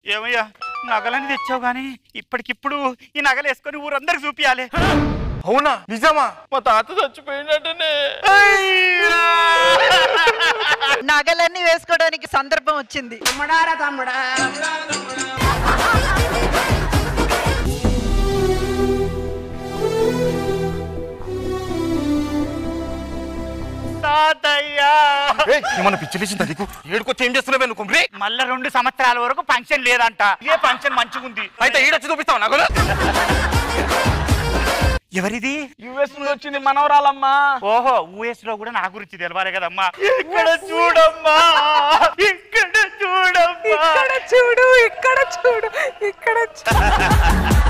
ఏమయ్యా నగలని తెచ్చావు గాని ఇప్పటికిప్పుడు ఈ నగలు వేసుకొని ఊరందరికి చూపియాలి అవునా నిజమా మా తాత చచ్చిపోయినట్టనే నగలన్నీ వేసుకోవడానికి సందర్భం వచ్చింది తాతయ్యా ఏయ్, ఏమన్నా పిచ్చి లేచిందా నీకు ఏడుకొచ్చి ఏం చేస్తున్నావే నువ్వు కుమ్రి మళ్ళా రెండు సంవత్సరాల వరకు ఫంక్షన్ లేదంట ఏ ఫంక్షన్ మంచిగుంది అయితే ఈడొచ్చి చూపిస్తావు నగలు ఎవరిది యుఎస్ నుండి వచ్చింది మనవరాలమ్మా ఓహో యూఎస్ లో కూడా నా గురించి తెలవాలి కదమ్మా ఇక్కడ చూడమ్మా ఇక్కడ చూడమ్మా చూడు ఇక్కడ చూడు ఇక్కడ